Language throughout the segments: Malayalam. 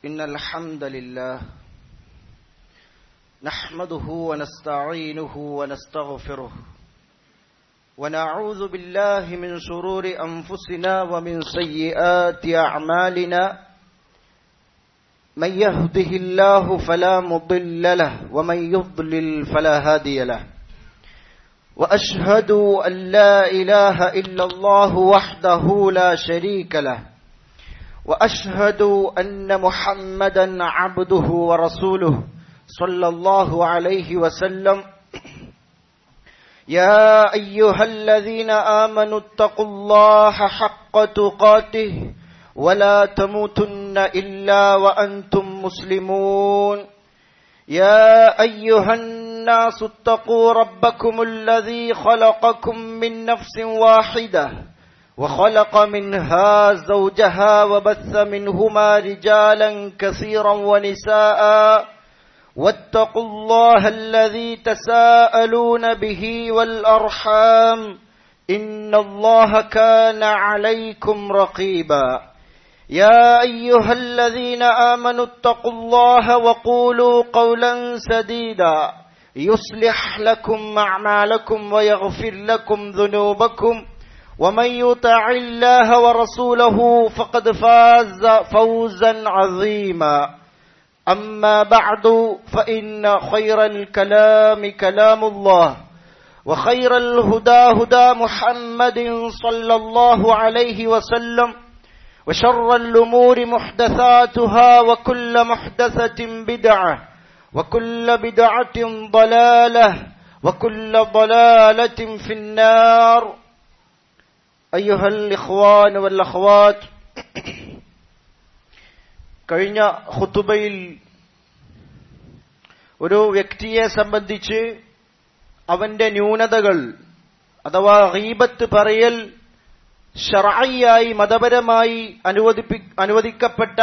إن الحمد لله نحمده ونستعينه ونستغفره ونعوذ بالله من شرور أنفسنا ومن سيئات أعمالنا من يهده الله فلا مضل له ومن يضلل فلا هادي له وأشهد أن لا إله إلا الله وحده لا شريك له واشهد ان محمدا عبده ورسوله صلى الله عليه وسلم يا ايها الذين امنوا اتقوا الله حق تقاته ولا تموتن الا وانتم مسلمون يا ايها الناس اتقوا ربكم الذي خلقكم من نفس واحده وخلق منها زوجها وبث منهما رجالا كثيرا ونساء واتقوا الله الذي تساءلون به والارحام ان الله كان عليكم رقيبا يا ايها الذين امنوا اتقوا الله وقولوا قولا سديدا يصلح لكم اعمالكم ويغفر لكم ذنوبكم ومن يطع الله ورسوله فقد فاز فوزا عظيما اما بعد فان خير الكلام كلام الله وخير الهدى هدى محمد صلى الله عليه وسلم وشر الامور محدثاتها وكل محدثه بدعه وكل بدعه ضلاله وكل ضلاله في النار أيها الإخوان والأخوات കഴിഞ്ഞ ഖുത്തുബയിൽ ഒരു വ്യക്തിയെ സംബന്ധിച്ച് അവന്റെ ന്യൂനതകൾ അഥവാ റീബത്ത് പറയൽ ഷറായിയായി മതപരമായി അനുവദിപ്പി അനുവദിക്കപ്പെട്ട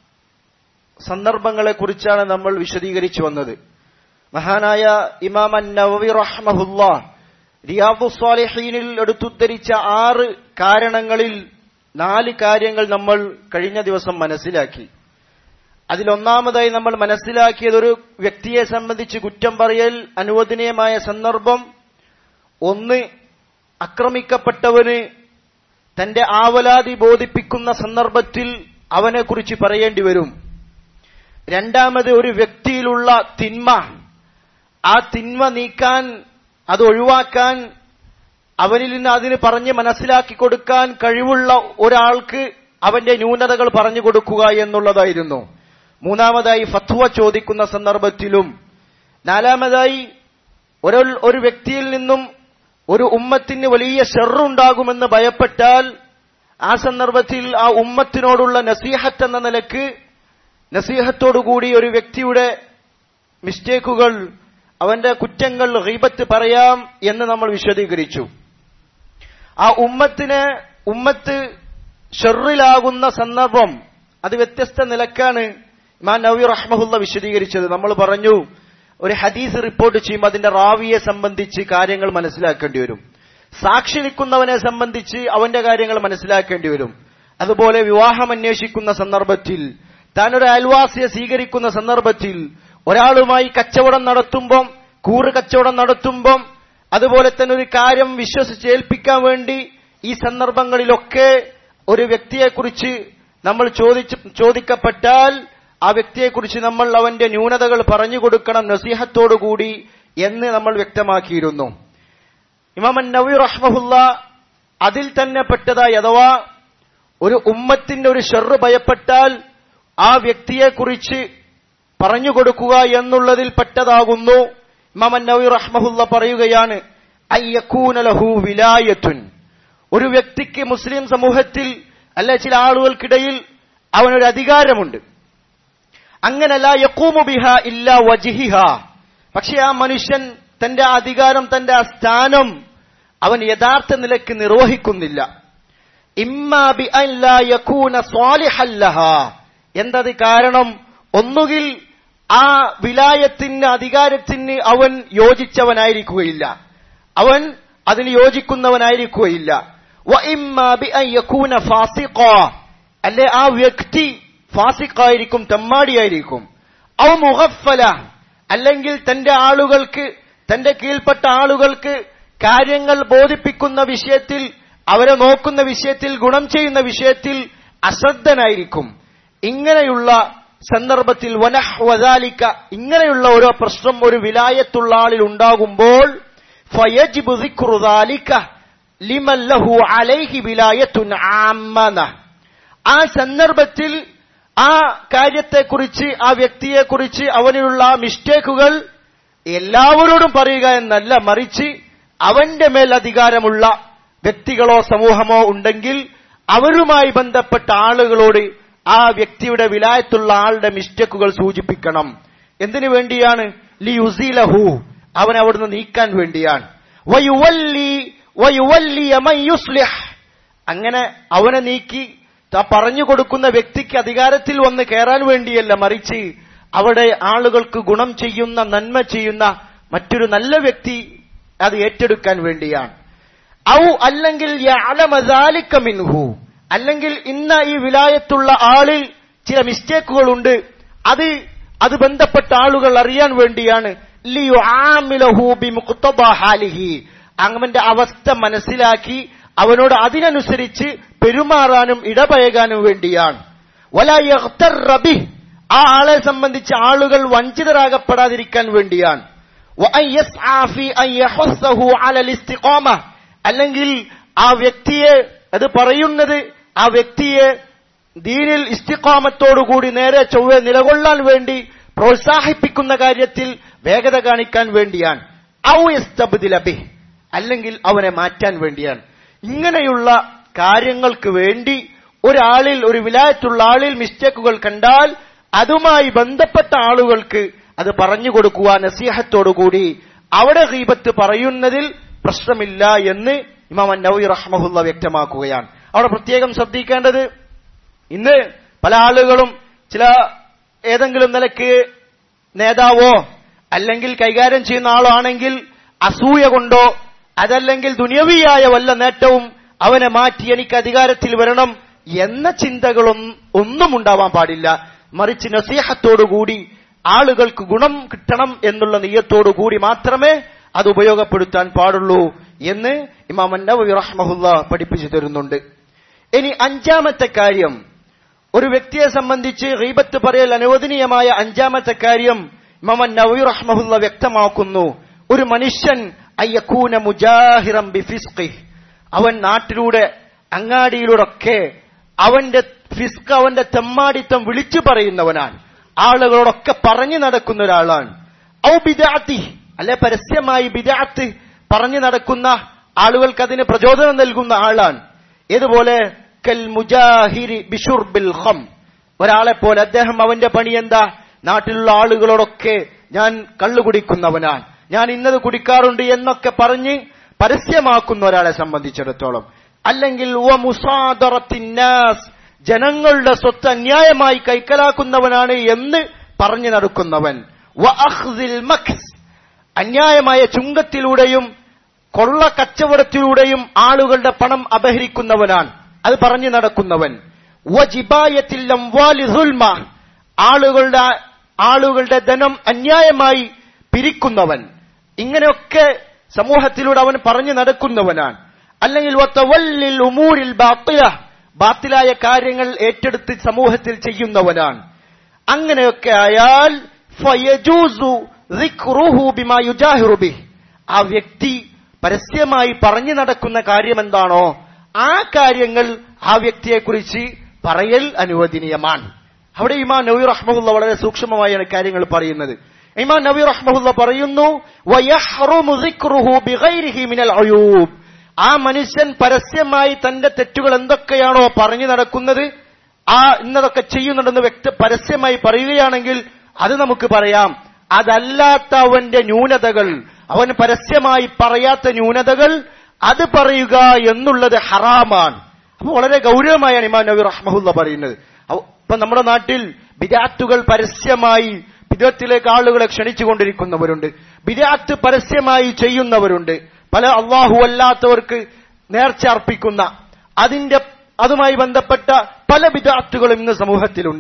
സന്ദർഭങ്ങളെക്കുറിച്ചാണ് നമ്മൾ വിശദീകരിച്ചു വന്നത് മഹാനായ ഇമാം അൻ നവവി റഹ്മഹുല്ല റിയാബു സ്വാലിഹീനിൽ എടുത്തുദ്ധരിച്ച ആറ് കാരണങ്ങളിൽ നാല് കാര്യങ്ങൾ നമ്മൾ കഴിഞ്ഞ ദിവസം മനസ്സിലാക്കി അതിലൊന്നാമതായി നമ്മൾ മനസ്സിലാക്കിയത് ഒരു വ്യക്തിയെ സംബന്ധിച്ച് കുറ്റം പറയൽ അനുവദനീയമായ സന്ദർഭം ഒന്ന് ആക്രമിക്കപ്പെട്ടവന് തന്റെ ആവലാതി ബോധിപ്പിക്കുന്ന സന്ദർഭത്തിൽ അവനെക്കുറിച്ച് പറയേണ്ടി വരും രണ്ടാമത് ഒരു വ്യക്തിയിലുള്ള തിന്മ ആ തിന്മ നീക്കാൻ അത് ഒഴിവാക്കാൻ അവനിൽ നിന്ന് അതിന് പറഞ്ഞ് മനസ്സിലാക്കി കൊടുക്കാൻ കഴിവുള്ള ഒരാൾക്ക് അവന്റെ ന്യൂനതകൾ പറഞ്ഞു കൊടുക്കുക എന്നുള്ളതായിരുന്നു മൂന്നാമതായി ഫത്വ ചോദിക്കുന്ന സന്ദർഭത്തിലും നാലാമതായി ഒരു ഒരു വ്യക്തിയിൽ നിന്നും ഒരു ഉമ്മത്തിന് വലിയ ഷെറുണ്ടാകുമെന്ന് ഭയപ്പെട്ടാൽ ആ സന്ദർഭത്തിൽ ആ ഉമ്മത്തിനോടുള്ള നസീഹത്ത് എന്ന നിലക്ക് നസീഹത്തോടുകൂടി ഒരു വ്യക്തിയുടെ മിസ്റ്റേക്കുകൾ അവന്റെ കുറ്റങ്ങൾ റീബത്ത് പറയാം എന്ന് നമ്മൾ വിശദീകരിച്ചു ആ ഉമ്മത്തിന് ഉമ്മത്ത് ഷെറിലാകുന്ന സന്ദർഭം അത് വ്യത്യസ്ത നിലക്കാണ് ഇമാൻ നവി റഹ്മഹുല്ല വിശദീകരിച്ചത് നമ്മൾ പറഞ്ഞു ഒരു ഹദീസ് റിപ്പോർട്ട് ചെയ്യുമ്പോൾ അതിന്റെ റാവിയെ സംബന്ധിച്ച് കാര്യങ്ങൾ മനസ്സിലാക്കേണ്ടി വരും സാക്ഷി നിൽക്കുന്നവനെ സംബന്ധിച്ച് അവന്റെ കാര്യങ്ങൾ മനസ്സിലാക്കേണ്ടി വരും അതുപോലെ വിവാഹം അന്വേഷിക്കുന്ന സന്ദർഭത്തിൽ താൻ ഒരു അയൽവാസിയെ സ്വീകരിക്കുന്ന സന്ദർഭത്തിൽ ഒരാളുമായി കച്ചവടം നടത്തുമ്പം കൂറ് കച്ചവടം നടത്തുമ്പം അതുപോലെ തന്നെ ഒരു കാര്യം വിശ്വസിച്ച് ഏൽപ്പിക്കാൻ വേണ്ടി ഈ സന്ദർഭങ്ങളിലൊക്കെ ഒരു വ്യക്തിയെക്കുറിച്ച് നമ്മൾ ചോദിച്ച് ചോദിക്കപ്പെട്ടാൽ ആ വ്യക്തിയെക്കുറിച്ച് നമ്മൾ അവന്റെ ന്യൂനതകൾ പറഞ്ഞു കൊടുക്കണം നസീഹത്തോടുകൂടി എന്ന് നമ്മൾ വ്യക്തമാക്കിയിരുന്നു ഇമാമൻ നവി റഹ്മഹുല്ല അതിൽ തന്നെ പെട്ടതായി അഥവാ ഒരു ഉമ്മത്തിന്റെ ഒരു ഷെറ് ഭയപ്പെട്ടാൽ ആ വ്യക്തിയെക്കുറിച്ച് പറഞ്ഞു കൊടുക്കുക എന്നുള്ളതിൽ പെട്ടതാകുന്നു ഇമാമൻ നവി റഹ്മഹുല്ല പറയുകയാണ് അയ്യക്കൂനലഹു വിലായത്തുൻ ഒരു വ്യക്തിക്ക് മുസ്ലിം സമൂഹത്തിൽ അല്ല ചില ആളുകൾക്കിടയിൽ അവനൊരു അധികാരമുണ്ട് അങ്ങനല്ല യക്കൂമു ബിഹ ഇല്ല വജിഹിഹ പക്ഷെ ആ മനുഷ്യൻ തന്റെ അധികാരം തന്റെ ആ സ്ഥാനം അവൻ യഥാർത്ഥ നിലയ്ക്ക് നിർവഹിക്കുന്നില്ല ഇമ്മാ ബി യക്കൂന സ്വാലിഹല്ലഹ എന്തത് കാരണം ഒന്നുകിൽ ആ വിലായത്തിന് അധികാരത്തിന് അവൻ യോജിച്ചവനായിരിക്കുകയില്ല അവൻ അതിന് യോജിക്കുന്നവനായിരിക്കുകയില്ല അല്ലെ ആ വ്യക്തി ഫാസിഖായിരിക്കും തെമ്മാടിയായിരിക്കും ഔ മുഹഫല അല്ലെങ്കിൽ തന്റെ ആളുകൾക്ക് തന്റെ കീഴ്പ്പെട്ട ആളുകൾക്ക് കാര്യങ്ങൾ ബോധിപ്പിക്കുന്ന വിഷയത്തിൽ അവരെ നോക്കുന്ന വിഷയത്തിൽ ഗുണം ചെയ്യുന്ന വിഷയത്തിൽ അശ്രദ്ധനായിരിക്കും ഇങ്ങനെയുള്ള സന്ദർഭത്തിൽ വനഹ്വദാലിക്ക ഇങ്ങനെയുള്ള ഓരോ പ്രശ്നം ഒരു വിലായത്തുള്ള ആളിൽ ഉണ്ടാകുമ്പോൾ ഫയജിബു ദിക്റു ദാലിക ലിമൻ ലഹു അലൈഹി വിലായത്തുൻ ആമ്മന ആ സന്ദർഭത്തിൽ ആ കാര്യത്തെക്കുറിച്ച് ആ വ്യക്തിയെക്കുറിച്ച് അവനിലുള്ള മിസ്റ്റേക്കുകൾ എല്ലാവരോടും പറയുക എന്നല്ല മറിച്ച് അവന്റെ മേൽ അധികാരമുള്ള വ്യക്തികളോ സമൂഹമോ ഉണ്ടെങ്കിൽ അവരുമായി ബന്ധപ്പെട്ട ആളുകളോട് ആ വ്യക്തിയുടെ വിലായത്തുള്ള ആളുടെ മിസ്റ്റേക്കുകൾ സൂചിപ്പിക്കണം എന്തിനു വേണ്ടിയാണ് ലി യുസീലഹു അവൻ അവിടുന്ന് നീക്കാൻ വേണ്ടിയാണ് വയുവല്ലി വയുവല്ലി യമൻ യുസ്ലിഹ് അങ്ങനെ അവനെ നീക്കി താ പറഞ്ഞു കൊടുക്കുന്ന വ്യക്തിക്ക് അധികാരത്തിൽ വന്ന് കയറാൻ വേണ്ടിയല്ല മറിച്ച് അവിടെ ആളുകൾക്ക് ഗുണം ചെയ്യുന്ന നന്മ ചെയ്യുന്ന മറ്റൊരു നല്ല വ്യക്തി അത് ഏറ്റെടുക്കാൻ വേണ്ടിയാണ് ഔ അല്ലെങ്കിൽ യഅലമ മിൻഹു അല്ലെങ്കിൽ ഇന്ന ഈ വിലായത്തുള്ള ആളിൽ ചില മിസ്റ്റേക്കുകളുണ്ട് അത് അത് ബന്ധപ്പെട്ട ആളുകൾ അറിയാൻ വേണ്ടിയാണ് ലിയുആമിലഹു ബിമുഖ്തദാ ഹാലിഹി അവന്റെ അവസ്ഥ മനസ്സിലാക്കി അവനോട് അതിനനുസരിച്ച് പെരുമാറാനും ഇടപഴകാനും വേണ്ടിയാണ് വല യഗ്തറ ബിഹ് ആ ആളെ സംബന്ധിച്ച് ആളുകൾ വഞ്ചിതരാകപ്പെടാതിരിക്കാൻ വേണ്ടിയാണ് വഅൻ യസ്ആ ഫി അൻ യഹസ്സഹു അലൽ ഇസ്തിഖാമ അല്ലെങ്കിൽ ആ വ്യക്തിയെ അത് പറയുന്നത് ആ വ്യക്തിയെ ദീനിൽ ഇസ്തിഖാമത്തോടുകൂടി നേരെ ചൊവ്വെ നിലകൊള്ളാൻ വേണ്ടി പ്രോത്സാഹിപ്പിക്കുന്ന കാര്യത്തിൽ വേഗത കാണിക്കാൻ വേണ്ടിയാണ് ഔ യസ്തബ്ദില ബിഹ് അല്ലെങ്കിൽ അവനെ മാറ്റാൻ വേണ്ടിയാണ് ഇങ്ങനെയുള്ള കാര്യങ്ങൾക്ക് വേണ്ടി ഒരാളിൽ ഒരു വിലായത്തുള്ള ആളിൽ മിസ്റ്റേക്കുകൾ കണ്ടാൽ അതുമായി ബന്ധപ്പെട്ട ആളുകൾക്ക് അത് പറഞ്ഞു കൊടുക്കുക നസീഹത്തോടുകൂടി അവിടെ ഗീബത്ത് പറയുന്നതിൽ പ്രശ്നമില്ല എന്ന് ഇമാം നവി റഹ്മഹുല്ല വ്യക്തമാക്കുകയാണ് അവിടെ പ്രത്യേകം ശ്രദ്ധിക്കേണ്ടത് ഇന്ന് പല ആളുകളും ചില ഏതെങ്കിലും നിലക്ക് നേതാവോ അല്ലെങ്കിൽ കൈകാര്യം ചെയ്യുന്ന ആളോ ആണെങ്കിൽ അസൂയ കൊണ്ടോ അതല്ലെങ്കിൽ ദുനിയവിയായ വല്ല നേട്ടവും അവനെ മാറ്റി എനിക്ക് അധികാരത്തിൽ വരണം എന്ന ചിന്തകളും ഒന്നും ഉണ്ടാവാൻ പാടില്ല മറിച്ച് നസീഹത്തോടുകൂടി ആളുകൾക്ക് ഗുണം കിട്ടണം എന്നുള്ള നെയ്യത്തോടുകൂടി മാത്രമേ അത് ഉപയോഗപ്പെടുത്താൻ പാടുള്ളൂ എന്ന് ഇമാം നബി റഹ്മഹുല്ല പഠിപ്പിച്ചു തരുന്നുണ്ട് ഇനി അഞ്ചാമത്തെ കാര്യം ഒരു വ്യക്തിയെ സംബന്ധിച്ച് ഗീബത്ത് പറയൽ അനുവദനീയമായ അഞ്ചാമത്തെ കാര്യം ഇമാം നബി റഹ്മഹുല്ല വ്യക്തമാക്കുന്നു ഒരു മനുഷ്യൻ അയ്യക്കൂന മുജാഹിറം ബിഫിസ്ഖി അവൻ നാട്ടിലൂടെ അങ്ങാടിയിലൂടെ ഒക്കെ അവന്റെ ഫിസ്ക് അവന്റെ തെമ്മാടിത്തം വിളിച്ചു പറയുന്നവനാണ് ആളുകളോടൊക്കെ പറഞ്ഞു നടക്കുന്ന ഒരാളാണ് ഔ ബിദാത്തി അല്ലെ പരസ്യമായി ബിദാത്ത് പറഞ്ഞു നടക്കുന്ന ആളുകൾക്ക് അതിന് പ്രചോദനം നൽകുന്ന ആളാണ് ഏതുപോലെ കൽ മുജാഹിരി ബിഷുർബിൽ ഖം ഒരാളെ പോലെ അദ്ദേഹം അവന്റെ പണി എന്താ നാട്ടിലുള്ള ആളുകളോടൊക്കെ ഞാൻ കള്ളു കുടിക്കുന്നവനാണ് ഞാൻ ഇന്നത് കുടിക്കാറുണ്ട് എന്നൊക്കെ പറഞ്ഞ് പരസ്യമാക്കുന്ന ഒരാളെ സംബന്ധിച്ചിടത്തോളം അല്ലെങ്കിൽ വ മുസാദറത്തിന്നാസ് ജനങ്ങളുടെ സ്വത്ത് അന്യായമായി കൈക്കലാക്കുന്നവനാണ് എന്ന് പറഞ്ഞു നടക്കുന്നവൻ വ അഖ്ദിൽ മഖ്സ് അന്യായമായ ചുങ്കത്തിലൂടെയും കൊള്ള കച്ചവടത്തിലൂടെയും ആളുകളുടെ പണം അപഹരിക്കുന്നവനാണ് അത് പറഞ്ഞു നടക്കുന്നവൻ വജിബായത്തിൽ ആളുകളുടെ ആളുകളുടെ ധനം അന്യായമായി പിരിക്കുന്നവൻ ഇങ്ങനെയൊക്കെ സമൂഹത്തിലൂടെ അവൻ പറഞ്ഞു നടക്കുന്നവനാണ് അല്ലെങ്കിൽ വത്തവല്ലിൽ ഉമൂരിൽ ബാത്തില ബാത്തിലായ കാര്യങ്ങൾ ഏറ്റെടുത്ത് സമൂഹത്തിൽ ചെയ്യുന്നവനാണ് അങ്ങനെയൊക്കെ ആയാൽ ഫയജൂസു ദിക്റുഹു ബിമാ യുജാഹിറു ബിഹ്. ആ വ്യക്തി പരസ്യമായി പറഞ്ഞു നടക്കുന്ന കാര്യം എന്താണോ ആ കാര്യങ്ങൾ ആ വ്യക്തിയെക്കുറിച്ച് പറയൽ അനുവദനീയമാണ് അവിടെ ഇമാം നബി റഹ്മുല്ല വളരെ സൂക്ഷ്മമായാണ് കാര്യങ്ങൾ പറയുന്നത് ഇമാം നബി റഹ്മുല്ല പറയുന്നു വയഹ്റുമു ദിക്റുഹു ബിഗൈരിഹി മിനൽ അയൂബ് ആ മനുഷ്യൻ പരസ്യമായി തന്റെ തെറ്റുകൾ എന്തൊക്കെയാണോ പറഞ്ഞു നടക്കുന്നത് ആ ഇന്നതൊക്കെ ചെയ്യുന്നുണ്ടെന്ന് വ്യക്തി പരസ്യമായി പറയുകയാണെങ്കിൽ അത് നമുക്ക് പറയാം അതല്ലാത്ത അവന്റെ ന്യൂനതകൾ അവൻ പരസ്യമായി പറയാത്ത ന്യൂനതകൾ അത് പറയുക എന്നുള്ളത് ഹറാമാണ് അപ്പൊ വളരെ ഗൗരവമായാണ് ഇമാം നബി റഹ്മഹുല്ല പറയുന്നത് അവ- ഇപ്പൊ നമ്മുടെ നാട്ടിൽ ബിദാത്തുകൾ പരസ്യമായി ബിദത്തിലേക്ക് ആളുകളെ ക്ഷണിച്ചുകൊണ്ടിരിക്കുന്നവരുണ്ട് ബിദാത്ത് പരസ്യമായി ചെയ്യുന്നവരുണ്ട് പല അള്ളാഹു അല്ലാത്തവർക്ക് നേർച്ച അർപ്പിക്കുന്ന അതിന്റെ അതുമായി ബന്ധപ്പെട്ട പല ബിദാത്തുകളും ഇന്ന് സമൂഹത്തിലുണ്ട്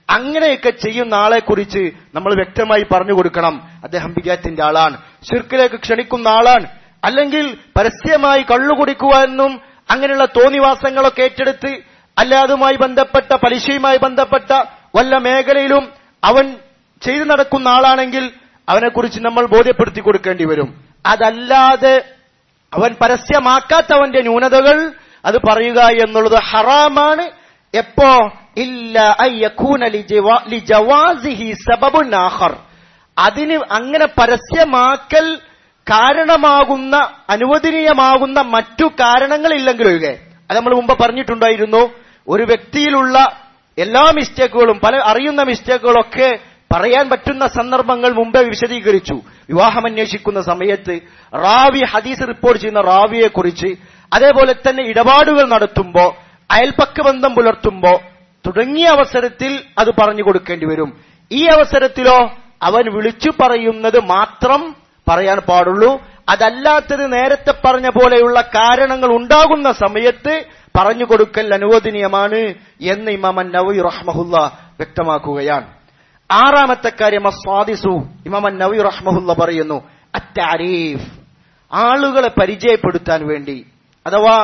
അങ്ങനെയൊക്കെ ചെയ്യുന്ന ആളെ കുറിച്ച് നമ്മൾ വ്യക്തമായി പറഞ്ഞു കൊടുക്കണം അദ്ദേഹം വിജയത്തിന്റെ ആളാണ് ഷിർക്കിലേക്ക് ക്ഷണിക്കുന്ന ആളാണ് അല്ലെങ്കിൽ പരസ്യമായി കള്ളുകുടിക്കുക എന്നും അങ്ങനെയുള്ള തോന്നിവാസങ്ങളൊക്കെ ഏറ്റെടുത്ത് അല്ലാതുമായി ബന്ധപ്പെട്ട പലിശയുമായി ബന്ധപ്പെട്ട വല്ല മേഖലയിലും അവൻ ചെയ്തു നടക്കുന്ന ആളാണെങ്കിൽ അവനെക്കുറിച്ച് നമ്മൾ ബോധ്യപ്പെടുത്തി കൊടുക്കേണ്ടി വരും അതല്ലാതെ അവൻ പരസ്യമാക്കാത്തവന്റെ ന്യൂനതകൾ അത് പറയുക എന്നുള്ളത് ഹറാമാണ് എപ്പോ ഇല്ല അയ്യഖൂന ലിജവാ- ലിജവാസിഹി സബബുൻ ആഖർ അതിന് അങ്ങനെ പരസ്യമാക്കൽ കാരണമാകുന്ന അനുവദനീയമാകുന്ന മറ്റു കാരണങ്ങളില്ലെങ്കിലൊഴികെ അത് നമ്മൾ മുമ്പ് പറഞ്ഞിട്ടുണ്ടായിരുന്നു ഒരു വ്യക്തിയിലുള്ള എല്ലാ മിസ്റ്റേക്കുകളും പല അറിയുന്ന മിസ്റ്റേക്കുകളൊക്കെ പറയാൻ പറ്റുന്ന സന്ദർഭങ്ങൾ മുമ്പേ വിശദീകരിച്ചു വിവാഹം അന്വേഷിക്കുന്ന സമയത്ത് റാവി ഹദീസ് റിപ്പോർട്ട് ചെയ്യുന്ന റാവിയെ കുറിച്ച് അതേപോലെ തന്നെ ഇടപാടുകൾ നടത്തുമ്പോ അയൽപക്ക ബന്ധം പുലർത്തുമ്പോ തുടങ്ങിയ അവസരത്തിൽ അത് പറഞ്ഞു കൊടുക്കേണ്ടി വരും ഈ അവസരത്തിലോ അവൻ വിളിച്ചു പറയുന്നത് മാത്രം പറയാൻ പാടുള്ളൂ അതല്ലാത്തത് നേരത്തെ പറഞ്ഞ പോലെയുള്ള കാരണങ്ങൾ ഉണ്ടാകുന്ന സമയത്ത് പറഞ്ഞു കൊടുക്കൽ അനുവദനീയമാണ് എന്ന് ഇമാം നവി റഹ്മഹുല്ല വ്യക്തമാക്കുകയാണ് ആറാമത്തെ കാര്യം അസ്വാദിസു ഇമാം നവി റഹ്മഹുല്ല പറയുന്നു അറ്റാരീഫ് ആളുകളെ പരിചയപ്പെടുത്താൻ വേണ്ടി അഥവാ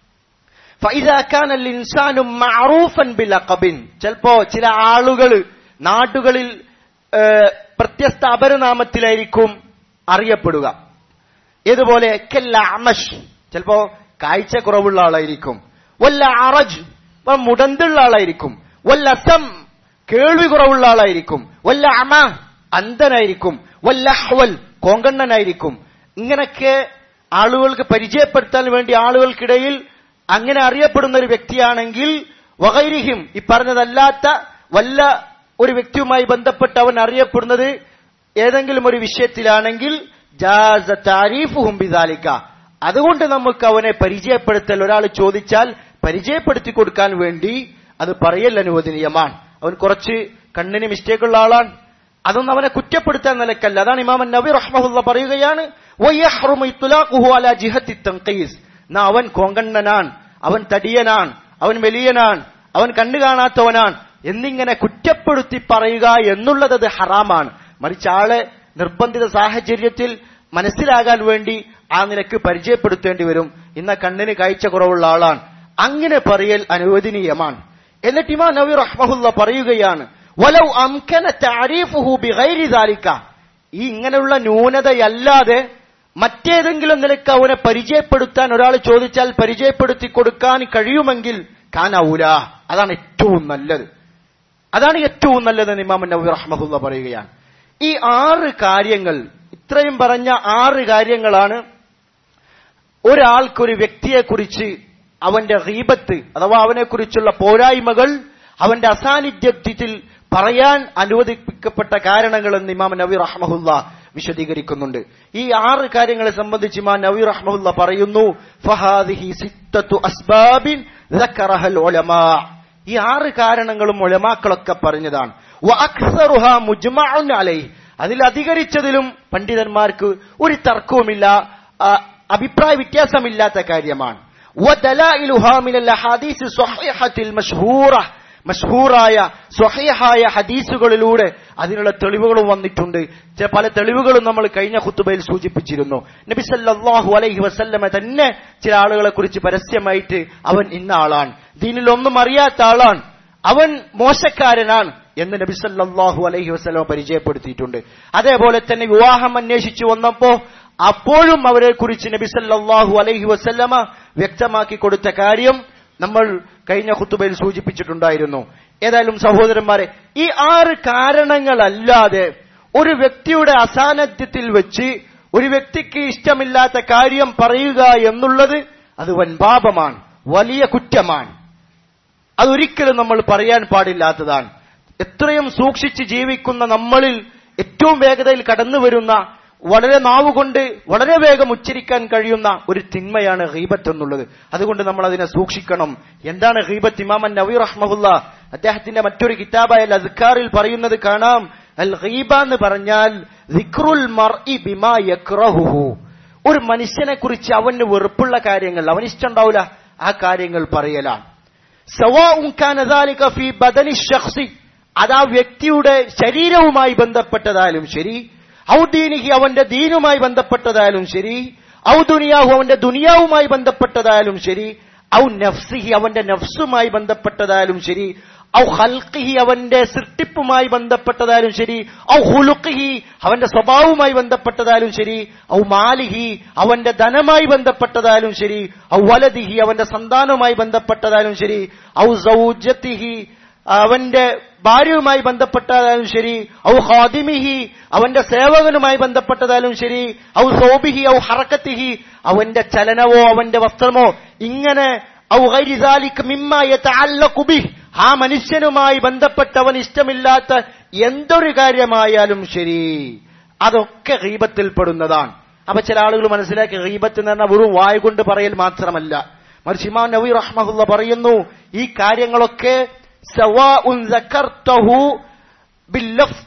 فإذا كان الإنسان معروفا بلقب ചിലപ്പോ ചില ആളുകൾ നാടുകളിൽ ഏഹ്, പ്രത്യസ്ത അപരനാമത്തിലായിരിക്കും അറിയപ്പെടുക ഏതുപോലെ കെല്ല അമഷ് ചിലപ്പോ കാഴ്ച കുറവുള്ള ആളായിരിക്കും വല്ല അറജ് ഇപ്പൊ മുടന്തുള്ള ആളായിരിക്കും വല്ല സം കേൾവി കുറവുള്ള ആളായിരിക്കും വല്ല അമ അന്ധനായിരിക്കും വല്ല ഹവൽ കോങ്കണ്ണനായിരിക്കും ഇങ്ങനൊക്കെ ആളുകൾക്ക് പരിചയപ്പെടുത്താൻ വേണ്ടി ആളുകൾക്കിടയിൽ അങ്ങനെ അറിയപ്പെടുന്ന ഒരു വ്യക്തിയാണെങ്കിൽ വകൈരിഹിം ഈ പറഞ്ഞതല്ലാത്ത വല്ല ഒരു വ്യക്തിയുമായി ബന്ധപ്പെട്ട് അവൻ അറിയപ്പെടുന്നത് ഏതെങ്കിലും ഒരു വിഷയത്തിലാണെങ്കിൽ ജാസ താരീഫുഹും ബിദാലിക്ക അതുകൊണ്ട് നമുക്ക് അവനെ പരിചയപ്പെടുത്തൽ ഒരാൾ ചോദിച്ചാൽ പരിചയപ്പെടുത്തി കൊടുക്കാൻ വേണ്ടി അത് പറയൽ അനുവദനീയമാണ് അവൻ കുറച്ച് കണ്ണിന് മിസ്റ്റേക്കുള്ള ആളാണ് അതൊന്നും അവനെ കുറ്റപ്പെടുത്താൻ നിലക്കല്ല അതാണ് ഇമാമൻ നബി റഹ്മഹുല്ല പറയുകയാണ് വയ്യഹ്റുമു ഇത്ലാഖുഹു അലാ ജിഹത്തി തൻഖീസ് എന്നാ അവൻ കോങ്കണ്ണനാൻ അവൻ തടിയനാൻ അവൻ വലിയനാൻ അവൻ കണ്ണു കാണാത്തവനാൻ എന്നിങ്ങനെ കുറ്റപ്പെടുത്തി പറയുക എന്നുള്ളത് അത് ഹറാമാണ് മറിച്ച് ആളെ നിർബന്ധിത സാഹചര്യത്തിൽ മനസ്സിലാകാൻ വേണ്ടി ആ നിലക്ക് പരിചയപ്പെടുത്തേണ്ടി വരും ഇന്ന കണ്ണിന് കാഴ്ച കുറവുള്ള ആളാണ് അങ്ങനെ പറയൽ അനുവദനീയമാണ് എന്നിട്ട് ഇമാ നബി റഹ്മഹുല്ല പറയുകയാണ് വലൗ അംകന തഅരീഫുഹു ബിഗൈരി ദാലിക ഈ ഇങ്ങനെയുള്ള ന്യൂനതയല്ലാതെ മറ്റേതെങ്കിലും നിലക്ക് അവനെ പരിചയപ്പെടുത്താൻ ഒരാൾ ചോദിച്ചാൽ പരിചയപ്പെടുത്തി കൊടുക്കാൻ കഴിയുമെങ്കിൽ കാനൗല അതാണ് ഏറ്റവും നല്ലത് അതാണ് ഏറ്റവും നല്ലതെന്ന് ഇമാം നബി റഹ്മഹുല്ല പറയുകയാണ് ഈ ആറ് കാര്യങ്ങൾ ഇത്രയും പറഞ്ഞ ആറ് കാര്യങ്ങളാണ് ഒരാൾക്കൊരു വ്യക്തിയെക്കുറിച്ച് അവന്റെ റീബത്ത് അഥവാ അവനെക്കുറിച്ചുള്ള പോരായ്മകൾ അവന്റെ അസാന്നിധ്യത്തിൽ പറയാൻ അനുവദിക്കപ്പെട്ട കാരണങ്ങൾ എന്ന് ഇമാം നബി റഹ്മഹുല്ല വിശദീകരിക്കുന്നുണ്ട് ഈ ആറ് കാര്യങ്ങളെ സംബന്ധിച്ച് ഇമാം നബി റഹ്മഹുല്ല പറയുന്നു ഫഹാദിഹി സിത്തത്തു അസ്ബാബിൻ ദക്കറഹൽ ഉലമാ ഈ ആറ് കാരണങ്ങളും ഒലമാക്കളൊക്കെ പറഞ്ഞതാണ് വഅക്സറുഹ മുജ്മഉൻ അലൈഹി അതിൽ അധികരിച്ചതിലും പണ്ഡിതന്മാർക്ക് ഒരു തർക്കവുമില്ല ആ, അഭിപ്രായ വ്യത്യാസമില്ലാത്ത കാര്യമാണ് وَدَلَائِلُهَا مِنَ الْأَحَادِيثِ الصَّحِيحَةِ الْمَشْهُورَةِ മഷ്ഹൂറായ സ്വഹീഹായ ഹദീസുകളിലൂടെ അതിനുള്ള തെളിവുകളും വന്നിട്ടുണ്ട് ചില പല തെളിവുകളും നമ്മൾ കഴിഞ്ഞ ഖുത്തുബയിൽ സൂചിപ്പിച്ചിരുന്നു നബി സല്ലല്ലാഹു അലൈഹി വസല്ലമ തന്നെ ചില ആളുകളെ കുറിച്ച് പരസ്യമായിട്ട് അവൻ ഇന്ന ആളാണ് ദീനിൽ ഒന്നും അറിയാത്ത ആളാണ് അവൻ മോശക്കാരനാണ് എന്ന് നബി സല്ലല്ലാഹു അലൈഹി വസല്ലമ പരിചയപ്പെടുത്തിയിട്ടുണ്ട് അതേപോലെ തന്നെ വിവാഹം അന്വേഷിച്ചു വന്നപ്പോ അപ്പോഴും അവരെ കുറിച്ച് നബി സല്ലല്ലാഹു അലൈഹി വസല്ലമ വ്യക്തമാക്കി കൊടുത്ത കാര്യം നമ്മൾ കഴിഞ്ഞ ഖുത്തുബയിൽ സൂചിപ്പിച്ചിട്ടുണ്ടായിരുന്നു ഏതായാലും സഹോദരന്മാരെ ഈ ആറ് കാരണങ്ങളല്ലാതെ ഒരു വ്യക്തിയുടെ അസാന്നിധ്യത്തിൽ വെച്ച് ഒരു വ്യക്തിക്ക് ഇഷ്ടമില്ലാത്ത കാര്യം പറയുക എന്നുള്ളത് അത് വൻപാപമാണ് വലിയ കുറ്റമാണ് അതൊരിക്കലും നമ്മൾ പറയാൻ പാടില്ലാത്തതാണ് എത്രയും സൂക്ഷിച്ച് ജീവിക്കുന്ന നമ്മളിൽ ഏറ്റവും വേഗതയിൽ കടന്നു വരുന്ന വളരെ നാവുകൊണ്ട് വളരെ വേഗം ഉച്ചരിക്കാൻ കഴിയുന്ന ഒരു തിന്മയാണ് ഹീബത്ത് എന്നുള്ളത് അതുകൊണ്ട് നമ്മൾ അതിനെ സൂക്ഷിക്കണം എന്താണ് ഹീബത്ത് ഇമാമൻ നവീർ റഹ്മഹുല്ല അദ്ദേഹത്തിന്റെ മറ്റൊരു കിതാബായ അൽ അസ്കാറിൽ പറയുന്നത് കാണാം അൽ ഹീബ എന്ന് പറഞ്ഞാൽ ദിക്റുൽ മർഇ ബിമാ യക്റഹുഹു ഒരു മനുഷ്യനെ കുറിച്ച് അവന് വെറുപ്പുള്ള കാര്യങ്ങൾ അവന് ഇഷ്ടമുണ്ടാവില്ല ആ കാര്യങ്ങൾ പറയലാണ് സവാഉൻ കാന ദാലിക ഫീ ബദനി ശഖ്സി അത് ആ വ്യക്തിയുടെ ശരീരവുമായി ബന്ധപ്പെട്ടതായാലും ശരി ഔദീനിഹി അവന്റെ ദീനുമായി ബന്ധപ്പെട്ടതായാലും ശരി ഔ ദുനിയാഹു അവന്റെ ദുനിയാവുമായി ബന്ധപ്പെട്ടതായാലും ശരി ഔ നഫ്സിഹി അവന്റെ നഫ്സുമായി ബന്ധപ്പെട്ടതായാലും ശരി ഔ ഹൽക്കിഹി അവന്റെ സൃഷ്ടിപ്പുമായി ബന്ധപ്പെട്ടതായാലും ശരി ഔ ഹുലുക്കിഹി അവന്റെ സ്വഭാവവുമായി ബന്ധപ്പെട്ടതായാലും ശരി ഔ മാലിഹി അവന്റെ ധനമായി ബന്ധപ്പെട്ടതായാലും ശരി ഔ വലദിഹി അവന്റെ സന്താനവുമായി ബന്ധപ്പെട്ടതായാലും ശരി ഔ സൗജത്തിഹി അവന്റെ ഭാര്യയുമായി ബന്ധപ്പെട്ടതായാലും ശരി ഔ ഹാദിമിഹി അവന്റെ സേവകനുമായി ബന്ധപ്പെട്ടതായാലും ശരി ഔ സോബിഹി ഔ ഹറക്കത്തിഹി അവന്റെ ചലനവോ അവന്റെ വസ്ത്രമോ ഇങ്ങനെ ഔ ഗൈരിസാലിക് മിമ്മ യതഅല്ലഖു ബിഹ് ആ മനുഷ്യനുമായി ബന്ധപ്പെട്ടവൻ ഇഷ്ടമില്ലാത്ത എന്തൊരു കാര്യമായാലും ശരി അതൊക്കെ ഗീബത്തിൽപ്പെടുന്നതാണ് അപ്പൊ ചില ആളുകൾ മനസ്സിലാക്കി ഗീബത്ത് എന്ന് പറഞ്ഞാൽ വെറും വായ കൊണ്ട് പറയൽ മാത്രമല്ല മറിച്ച് ഇമാം നബി റഹ്മഹുല്ല പറയുന്നു ഈ കാര്യങ്ങളൊക്കെ സവാഉൻ സക്കർത്തഹു ബില്ലഫ്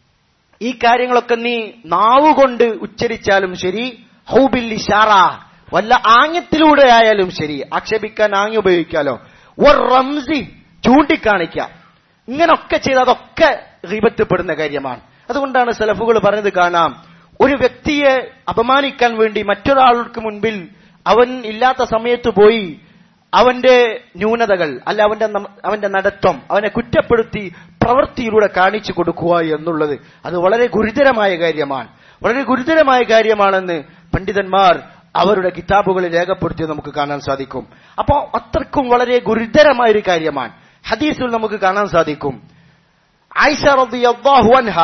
ഈ കാര്യങ്ങളൊക്കെ നീ നാവുകൊണ്ട് ഉച്ചരിച്ചാലും ശരി ഹൗബിൽ ഇഷാറ വല്ല ആംഗ്യത്തിലൂടെ ആയാലും ശരി ആക്ഷേപിക്കാൻ ആംഗ്യം ഉപയോഗിക്കാലോ ഒരു റംസി ചൂണ്ടിക്കാണിക്കാം ഇങ്ങനൊക്കെ ചെയ്ത് അതൊക്കെ ഗീബത്തിൽപ്പെടുന്ന കാര്യമാണ് അതുകൊണ്ടാണ് സലഫുകൾ പറഞ്ഞത് കാണാം ഒരു വ്യക്തിയെ അപമാനിക്കാൻ വേണ്ടി മറ്റൊരാൾക്ക് മുൻപിൽ അവൻ ഇല്ലാത്ത സമയത്ത് പോയി അവന്റെ ന്യൂനതകൾ അല്ല അവന്റെ നം- അവന്റെ നടത്തം അവനെ കുറ്റപ്പെടുത്തി പ്രവൃത്തിയിലൂടെ കാണിച്ചു കൊടുക്കുക എന്നുള്ളത് അത് വളരെ ഗുരുതരമായ കാര്യമാണ് വളരെ ഗുരുതരമായ കാര്യമാണെന്ന് പണ്ഡിതന്മാർ അവരുടെ കിതാബുകളിൽ രേഖപ്പെടുത്തിയത് നമുക്ക് കാണാൻ സാധിക്കും അപ്പോ അത്രക്കും വളരെ ഗുരുതരമായ ഒരു കാര്യമാണ് ഹദീസിൽ നമുക്ക് കാണാൻ സാധിക്കും ആയിഷ റളിയല്ലാഹു അൻഹ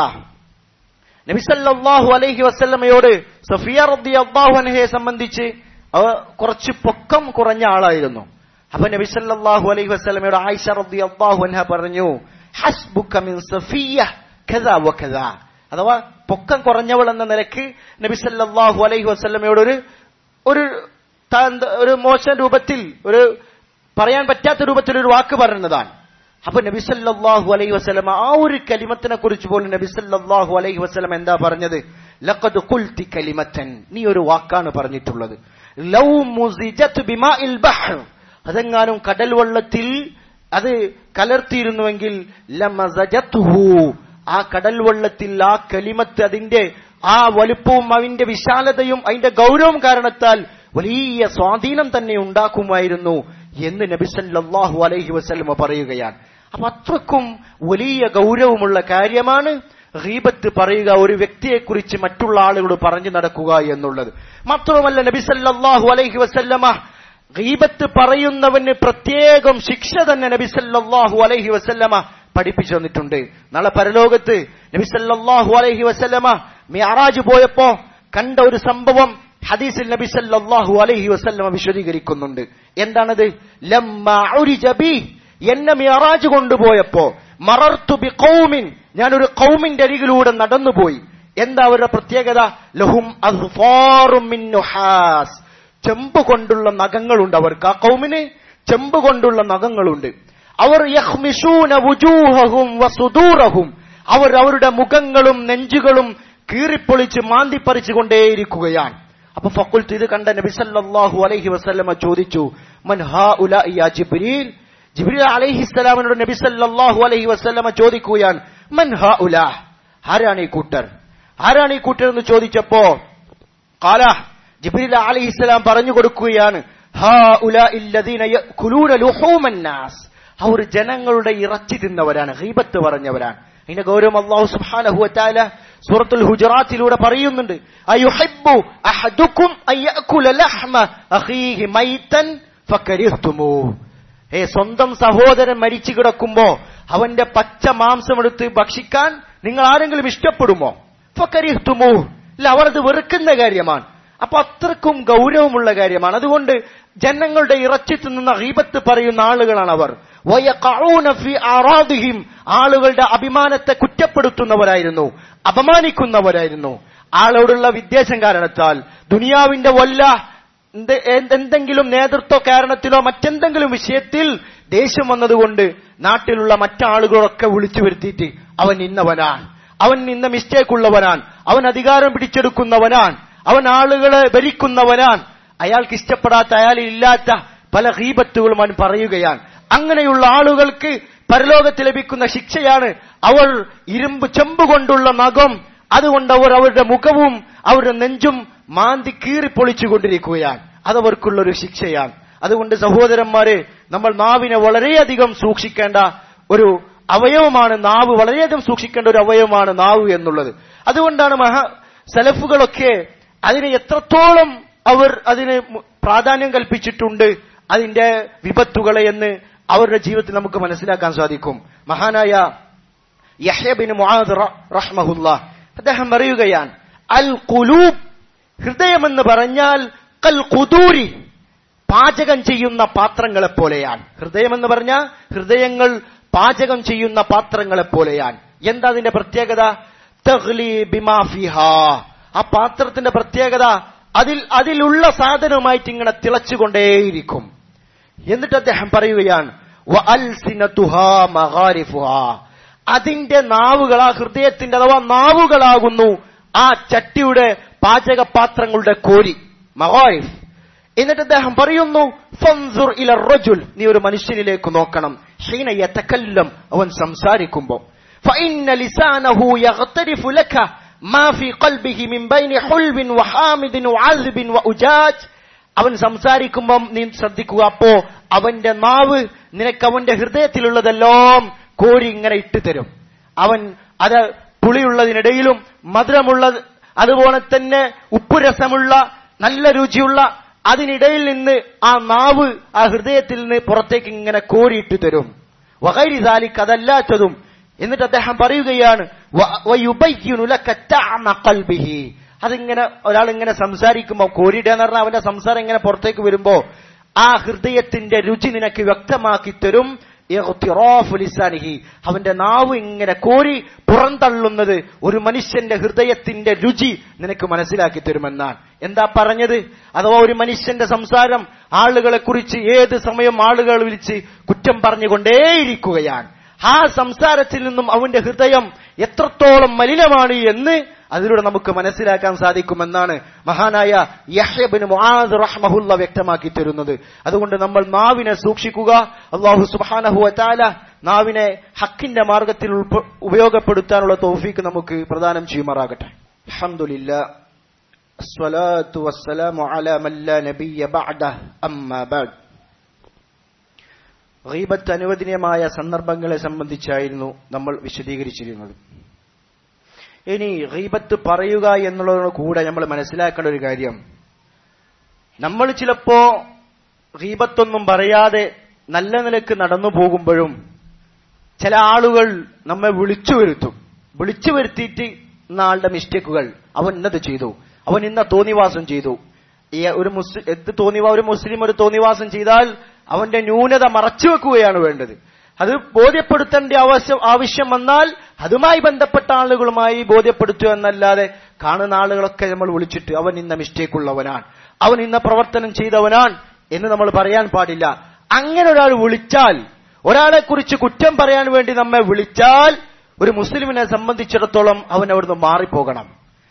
നബി സല്ലല്ലാഹു അലൈഹി വസല്ലമയോട് സഫിയ റളിയല്ലാഹു അൻഹയെ സംബന്ധിച്ച് അവ കുറച്ച് പൊക്കം കുറഞ്ഞ ആളായിരുന്നു അപ്പൊ നബി സല്ലല്ലാഹു അലൈഹി വസല്ലമയോട് ആയിഷ റളിയല്ലാഹു അൻഹ പറഞ്ഞു ഹസ്ബുക മിൻ സഫിയ കദാ വകദാ അഥവാ പൊക്കം കുറഞ്ഞവൾ എന്ന നിലക്ക് നബി സല്ലല്ലാഹു അലൈഹി വസല്ലമയോട് ഒരു ഒരു താ- എന്ത- ഒരു മോശം രൂപത്തിൽ ഒരു പറയാൻ പറ്റാത്ത രൂപത്തിൽ ഒരു വാക്ക് പറഞ്ഞതാണ് അപ്പൊ നബി സല്ലല്ലാഹു അലൈഹി വസല്ലമ ആ ഒരു കലിമത്തിനെ കുറിച്ച് പോലും നബി സല്ലല്ലാഹു അലൈഹി വസല്ലം എന്താ പറഞ്ഞത് ലഖദ് ഖുൽതി കലിമത്തൻ നീ ഒരു വാക്കാണ് പറഞ്ഞിട്ടുള്ളത് ലൗ മുസിജത് ബിമാഇൽ ബഹർ അതെങ്ങാനും കടൽ വെള്ളത്തിൽ അത് കലർത്തിയിരുന്നുവെങ്കിൽ ലമസജത്തുഹു ആ കടൽ വെള്ളത്തിൽ ആ കലിമത്ത് അതിന്റെ ആ വലുപ്പവും അതിന്റെ വിശാലതയും അതിന്റെ ഗൗരവം കാരണത്താൽ വലിയ സ്വാധീനം തന്നെ ഉണ്ടാക്കുമായിരുന്നു എന്ന് നബി സല്ലല്ലാഹു അലൈഹി വസല്ലമ പറയുകയാണ് അപ്പൊ അത്രക്കും വലിയ ഗൗരവമുള്ള കാര്യമാണ് ഗീബത്ത് പറയുക ഒരു വ്യക്തിയെക്കുറിച്ച് മറ്റുള്ള ആളുകളോട് പറഞ്ഞു നടക്കുക എന്നുള്ളത് മാത്രവുമല്ല നബി സല്ലല്ലാഹു അലൈഹി വസല്ലമ ഗീബത്ത് പറയുന്നവന് പ്രത്യേകം ശിക്ഷ തന്നെ നബി സല്ലല്ലാഹു അലൈഹി വസല്ലമ പഠിപ്പിച്ചു തന്നിട്ടുണ്ട് നാളെ പരലോകത്ത് നബി സല്ലല്ലാഹു അലൈഹി വസല്ലമ മിഅറാജ് പോയപ്പോ കണ്ട ഒരു സംഭവം ഹദീസിൽ നബി സല്ലല്ലാഹു അലൈഹി വസല്ലമ വിശദീകരിക്കുന്നുണ്ട് എന്താണത് ലമ്മാ ഉരിജ ബി എന്നെ മിയറാജ് കൊണ്ടുപോയപ്പോ മറർത്തു ബി കൗമിൻ ഞാനൊരു കൗമിന്റെ അരികിലൂടെ നടന്നുപോയി എന്താ അവരുടെ പ്രത്യേകത ലഹും അസ്ഫാറും മിൻ നുഹാസ് ചെമ്പ് കൊണ്ടുള്ള നഖങ്ങളുണ്ട് അവർക്ക് ആ കൗമിന് ചെമ്പ് കൊണ്ടുള്ള നഖങ്ങളുണ്ട് അവർ യഹ്മിഷൂന വുജൂഹഹും വസുദൂറഹും അവർ അവരുടെ മുഖങ്ങളും നെഞ്ചുകളും കീറിപ്പൊളിച്ച് മാന്തിപ്പറിച്ചു കൊണ്ടേയിരിക്കുകയാണ് അപ്പൊ ഫക്കുൽത്ത് ഇത് കണ്ട നബി സല്ലല്ലാഹു അലൈഹി വസല്ലമ ചോദിച്ചു മൻ ഹാ യാ ജിബ്രീൽ ജിബ്രീൽ അലൈഹിസ്സലാമിനോട് നബി സല്ലല്ലാഹു അലൈഹി വസല്ലമ ചോദിക്കുകയാണ് മൻ ഹാ ഉലാ ആരാണ് ഈ കൂട്ടർ ആരാണ് ഈ കൂട്ടർ എന്ന് ചോദിച്ചപ്പോ കാല ജിബ്രീൽ അലൈഹിസ്സലാം പറഞ്ഞു കൊടുക്കുകയാണ് ഹാ ഉലാ ഇല്ലദീന യഅ്കുലൂന ലുഹൂമൻ നാസ് അവർ ജനങ്ങളുടെ ഇറച്ചി തിന്നവരാണ് ഗീബത്ത് പറഞ്ഞവരാണ് അതിന്റെ ഗൗരവം അള്ളാഹു സുബ്ഹാനഹു വതആല സൂറത്തുൽ ഹുജറാത്തിലൂടെ പറയുന്നുണ്ട് അയുഹിബ്ബു അഹദുക്കും അയ്യഅകുല ലഹ്മ അഖീഹി മൈതൻ ഫകരിഹ്തുമൂ ഏ സ്വന്തം സഹോദരൻ മരിച്ചു കിടക്കുമ്പോ അവന്റെ പച്ച മാംസം എടുത്ത് ഭക്ഷിക്കാൻ നിങ്ങൾ ആരെങ്കിലും ഇഷ്ടപ്പെടുമോ ഫകരിഹ്തുമൂ ഇല്ല അവർ അത് വെറുക്കുന്ന കാര്യമാണ് അപ്പൊ അത്രക്കും ഗൗരവമുള്ള കാര്യമാണ് അതുകൊണ്ട് ജനങ്ങളുടെ ഇറച്ചി തിന്നുന്ന ഹീബത്ത് പറയുന്ന ആളുകളാണ് അവർ വയഖഊന ഫീ അറാദിഹിം ആളുകളുടെ അഭിമാനത്തെ കുറ്റപ്പെടുത്തുന്നവരായിരുന്നു അപമാനിക്കുന്നവരായിരുന്നു ആളോടുള്ള വിദ്വേഷം കാരണത്താൽ ദുനിയാവിന്റെ വല്ല എന്ത് എന്ത് എന്തെങ്കിലും നേതൃത്വ കാരണത്തിലോ മറ്റെന്തെങ്കിലും വിഷയത്തിൽ ദേഷ്യം വന്നതുകൊണ്ട് നാട്ടിലുള്ള മറ്റാളുകളൊക്കെ വിളിച്ചു വരുത്തിയിട്ട് അവൻ ഇന്നവനാണ് അവൻ ഇന്ന മിസ്റ്റേക്ക് ഉള്ളവനാണ് അവൻ അധികാരം പിടിച്ചെടുക്കുന്നവനാണ് അവൻ ആളുകളെ ഭരിക്കുന്നവനാണ് അയാൾക്ക് ഇഷ്ടപ്പെടാത്ത അയാളിൽ ഇല്ലാത്ത പല ഹീബത്തുകളും അവൻ പറയുകയാണ് അങ്ങനെയുള്ള ആളുകൾക്ക് പരലോകത്ത് ലഭിക്കുന്ന ശിക്ഷയാണ് അവർ ഇരുമ്പ് ചെമ്പ് കൊണ്ടുള്ള നഖം അതുകൊണ്ട് അവർ അവരുടെ മുഖവും അവരുടെ നെഞ്ചും മാന്തി കീറിപ്പൊളിച്ചുകൊണ്ടിരിക്കുകയാണ് അതവർക്കുള്ള ഒരു ശിക്ഷയാണ് അതുകൊണ്ട് സഹോദരന്മാരെ നമ്മൾ നാവിനെ വളരെയധികം സൂക്ഷിക്കേണ്ട ഒരു അവയവമാണ് നാവ് വളരെയധികം സൂക്ഷിക്കേണ്ട ഒരു അവയവമാണ് നാവ് എന്നുള്ളത് അതുകൊണ്ടാണ് മഹാ സലഫുകളൊക്കെ അതിനെ എത്രത്തോളം അവർ അതിന് മു- പ്രാധാന്യം കൽപ്പിച്ചിട്ടുണ്ട് അതിന്റെ വിപത്തുകളെ എന്ന് അവരുടെ ജീവിതത്തിൽ നമുക്ക് മനസ്സിലാക്കാൻ സാധിക്കും മഹാനായ യഹ്യബിൻ മുആദ് റ- റഹ്മഹുല്ല അദ്ദേഹം പറയുകയാണ് അൽ ഖുലൂബ് ഹൃദയമെന്ന് പറഞ്ഞാൽ കൽ ഖുദൂരി പാചകം ചെയ്യുന്ന പാത്രങ്ങളെ പോലെയാണ് ഹൃദയമെന്ന് പറഞ്ഞാൽ ഹൃദയങ്ങൾ പാചകം ചെയ്യുന്ന പാത്രങ്ങളെ പോലെയാണ് എന്താ അതിന്റെ പ്രത്യേകത തഗ്ലി ബിമാ ഫിഹാ ആ പാത്രത്തിന്റെ പ്രത്യേകത അതിൽ അതിലുള്ള സാധനവുമായിട്ട് ഇങ്ങനെ തിളച്ചുകൊണ്ടേയിരിക്കും എന്നിട്ട് അദ്ദേഹം പറയുകയാണ് വഅൽസിനതുഹാ മഗാരിഫുഹാ. അതിന്റെ നാവുകൾ ആ ഹൃദയത്തിന്റെ അഥവാ നാവുകളാകുന്നു ആ ചട്ടിയുടെ പാചകപാത്രങ്ങളുടെ കോരി മഗാരിഫ് എന്നിട്ട് അദ്ദേഹം പറയുന്നു ഫൻസുർ ഇല റജുൽ നീ ഒരു മനുഷ്യനിലേക്ക് നോക്കണം ഹീന യതകല്ലം അവൻ സംസാരിക്കുമ്പോൾ فإن لسانه يغترف لك ما في قلبه من بين حلب وحامد وعذب وأجاج അവൻ സംസാരിക്കുമ്പം നീ ശ്രദ്ധിക്കുക അപ്പോ അവന്റെ നാവ് നിനക്ക് അവന്റെ ഹൃദയത്തിലുള്ളതെല്ലാം കോരി ഇങ്ങനെ ഇട്ടു തരും അവൻ അത് പുളിയുള്ളതിനിടയിലും മധുരമുള്ള അതുപോലെ തന്നെ ഉപ്പുരസമുള്ള നല്ല രുചിയുള്ള അതിനിടയിൽ നിന്ന് ആ നാവ് ആ ഹൃദയത്തിൽ നിന്ന് പുറത്തേക്ക് ഇങ്ങനെ കോരിയിട്ട് തരും വകൈരി സാലിക്ക് അതല്ലാത്തതും എന്നിട്ട് അദ്ദേഹം പറയുകയാണ് വ- വയുബയ്യിനു ലക തഅമ ഖൽബിഹി. അതിങ്ങനെ ഒരാൾ ഇങ്ങനെ സംസാരിക്കുമ്പോൾ കോരിടുക എന്ന് പറഞ്ഞാൽ അവന്റെ സംസാരം ഇങ്ങനെ പുറത്തേക്ക് വരുമ്പോ ആ ഹൃദയത്തിന്റെ രുചി നിനക്ക് വ്യക്തമാക്കി തരും ഇഗ്തിറാഫു ലിസാനിഹി. അവന്റെ നാവ് ഇങ്ങനെ കോരി പുറന്തള്ളുന്നത് ഒരു മനുഷ്യന്റെ ഹൃദയത്തിന്റെ രുചി നിനക്ക് മനസ്സിലാക്കി തരുമെന്നാണ് എന്താ പറഞ്ഞത് അഥവാ ഒരു മനുഷ്യന്റെ സംസാരം ആളുകളെ കുറിച്ച് ഏത് സമയം ആളുകൾ വിളിച്ച് കുറ്റം പറഞ്ഞുകൊണ്ടേയിരിക്കുകയാണ് ആ സംസാരത്തിൽ നിന്നും അവന്റെ ഹൃദയം എത്രത്തോളം മലിനമാണ് എന്ന് അതിലൂടെ നമുക്ക് മനസ്സിലാക്കാൻ സാധിക്കുമെന്നാണ് മഹാനായ യഹ്യബിന് മുആദ് റഹ്മഹുല്ല വ്യക്തമാക്കി തരുന്നത് അതുകൊണ്ട് നമ്മൾ നാവിനെ സൂക്ഷിക്കുക അള്ളാഹു സുബ്ഹാനഹു വതആല നാവിനെ ഹക്കിന്റെ മാർഗത്തിൽ ഉൾപ്പ- ഉപയോഗപ്പെടുത്താനുള്ള തൗഫീക്ക് നമുക്ക് പ്രദാനം ചെയ്യുമാറാകട്ടെ അൽഹംദുലില്ലാ الصلاة والسلام على من لا نبي بعده أما بعد ഗീബത്ത് അനുവദനീയമായ സന്ദർഭങ്ങളെ സംബന്ധിച്ചായിരുന്നു നമ്മൾ വിശദീകരിച്ചിരുന്നത് ഇനി ഗീബത്ത് പറയുക എന്നുള്ളതിനോട് കൂടെ നമ്മൾ മനസ്സിലാക്കേണ്ട ഒരു കാര്യം നമ്മൾ ചിലപ്പോ ഗീബത്തൊന്നും പറയാതെ നല്ല നിലക്ക് നടന്നു പോകുമ്പോഴും ചില ആളുകൾ നമ്മെ വിളിച്ചു വരുത്തും വിളിച്ചു വരുത്തിയിട്ട് ഇന്ന ആളുടെ മിസ്റ്റേക്കുകൾ അവൻ ഇന്നത് ചെയ്തു അവൻ ഇന്ന തോന്നിവാസം ചെയ്തു ഈ ഒരു മുസ്ലിം എന്ത് തോന്നിവാ ഒരു മുസ്ലിം ഒരു തോന്നിവാസം ചെയ്താൽ അവന്റെ ന്യൂനത മറച്ചു വെക്കുകയാണ് വേണ്ടത് അത് ബോധ്യപ്പെടുത്തേണ്ട ആവശ്യം ആവശ്യം വന്നാൽ അതുമായി ബന്ധപ്പെട്ട ആളുകളുമായി ബോധ്യപ്പെടുത്തുക എന്നല്ലാതെ കാണുന്ന ആളുകളൊക്കെ നമ്മൾ വിളിച്ചിട്ട് അവൻ ഇന്ന മിസ്റ്റേക്ക് ഉള്ളവനാണ് അവൻ ഇന്ന പ്രവർത്തനം ചെയ്തവനാണ് എന്ന് നമ്മൾ പറയാൻ പാടില്ല അങ്ങനെ ഒരാൾ വിളിച്ചാൽ ഒരാളെ കുറിച്ച് കുറ്റം പറയാൻ വേണ്ടി നമ്മെ വിളിച്ചാൽ ഒരു മുസ്ലിമിനെ സംബന്ധിച്ചിടത്തോളം അവൻ അവിടുന്ന് മാറിപ്പോകണം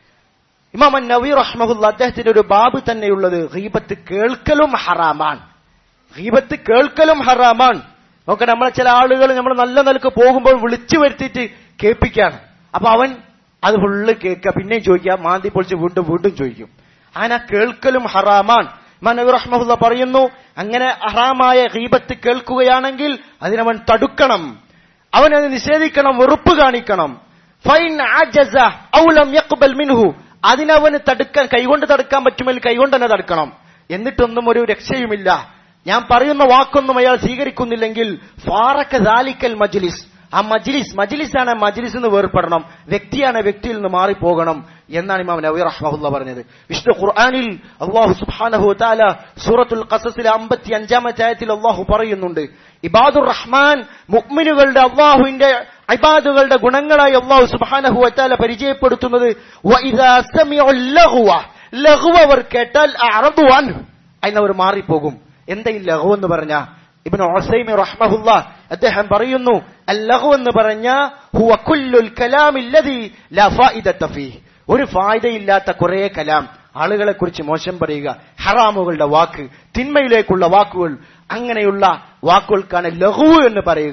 ഇമാം നവീ റഹ്മഹുല്ല അദ്ദേഹത്തിന്റെ ഒരു ബാബ് തന്നെയുള്ളത് ഗീബത്ത് കേൾക്കലും ഹറാമാണ് ഗീബത്ത് കേൾക്കലും ഹറാമാണ് നോക്കട്ടെ നമ്മളെ ചില ആളുകൾ നമ്മൾ നല്ല നിലക്ക് പോകുമ്പോൾ വിളിച്ചു വരുത്തിയിട്ട് കേൾപ്പിക്കാണ് അപ്പൊ അവൻ അത് ഫുള്ള് കേൾക്കുക പിന്നെയും ചോദിക്കുക മാന്തി പൊളിച്ച് വീണ്ടും വീണ്ടും ചോദിക്കും അങ്ങനെ ആ കേൾക്കലും ഹറാമാണ് ഇമാം നബി റഹ്മഹുല്ല പറയുന്നു അങ്ങനെ ഹറാമായ ഗീബത്ത് കേൾക്കുകയാണെങ്കിൽ അതിനവൻ തടുക്കണം അവൻ അത് നിഷേധിക്കണം വെറുപ്പ് കാണിക്കണം ഫൈൻ ആജസ ഔലം യഖ്ബൽ മിൻഹു അതിനവന് തടുക്കാൻ കൈകൊണ്ട് തടുക്കാൻ പറ്റുമെങ്കിൽ കൈകൊണ്ട് തന്നെ തടുക്കണം എന്നിട്ടൊന്നും ഒരു രക്ഷയുമില്ല ഞാൻ പറയുന്ന വാക്കൊന്നും അയാൾ സ്വീകരിക്കുന്നില്ലെങ്കിൽ ഫാറക്ക ദാലിക്കൽ മജ്ലിസ് ആ മജ്ലിസ് മജ്ലിസാണ് മജ്ലിസ് എന്ന് വേർപ്പെടണം വ്യക്തിയാണ് വ്യക്തിയിൽ നിന്ന് മാറിപ്പോകണം എന്നാണ് ഇമാം നബി റഹ്മഹുല്ല പറഞ്ഞത് വിഷ്ണു ഖുർആനിൽ അള്ളാഹു സുബ്ഹാനഹു വതആല സൂറത്തുൽ ഖസസിലെ 55 ആയത്തിൽ അള്ളാഹു പറയുന്നുണ്ട് ഇബാദുർ റഹ്മാൻ മുഅ്മിനുകളുടെ അള്ളാഹുവിന്റെ ഇബാദുകളുടെ ഗുണങ്ങളായി അള്ളാഹു സുബ്ഹാനഹു വതആല പരിചയപ്പെടുത്തുന്നത് വഇദാ സമിഉൽ ലഗ്വ ലഗ്വ അവർ കേട്ടാൽ അഅറദു അൻഹു അതിനവർ മാറിപ്പോകും എന്താ ഈ ലഘു എന്ന് പറഞ്ഞ ഇബ്നു ഉസൈമി റഹ്മഹുല്ല അദ്ദേഹം പറയുന്നു അല്ലഹു എന്ന് പറഞ്ഞ ഹുവ കുല്ലുൽ കലാമില്ലദി ലാ ഫായിദത ഫീഹ് ഒരു ഫായിദയില്ലാത്ത കുറെ കലാം ആളുകളെ കുറിച്ച് മോശം പറയുക ഹറാമുകളുടെ വാക്ക് തിന്മയിലേക്കുള്ള വാക്കുകൾ അങ്ങനെയുള്ള വാക്കുകൾക്കാണ് ലഘു എന്ന് പറയുക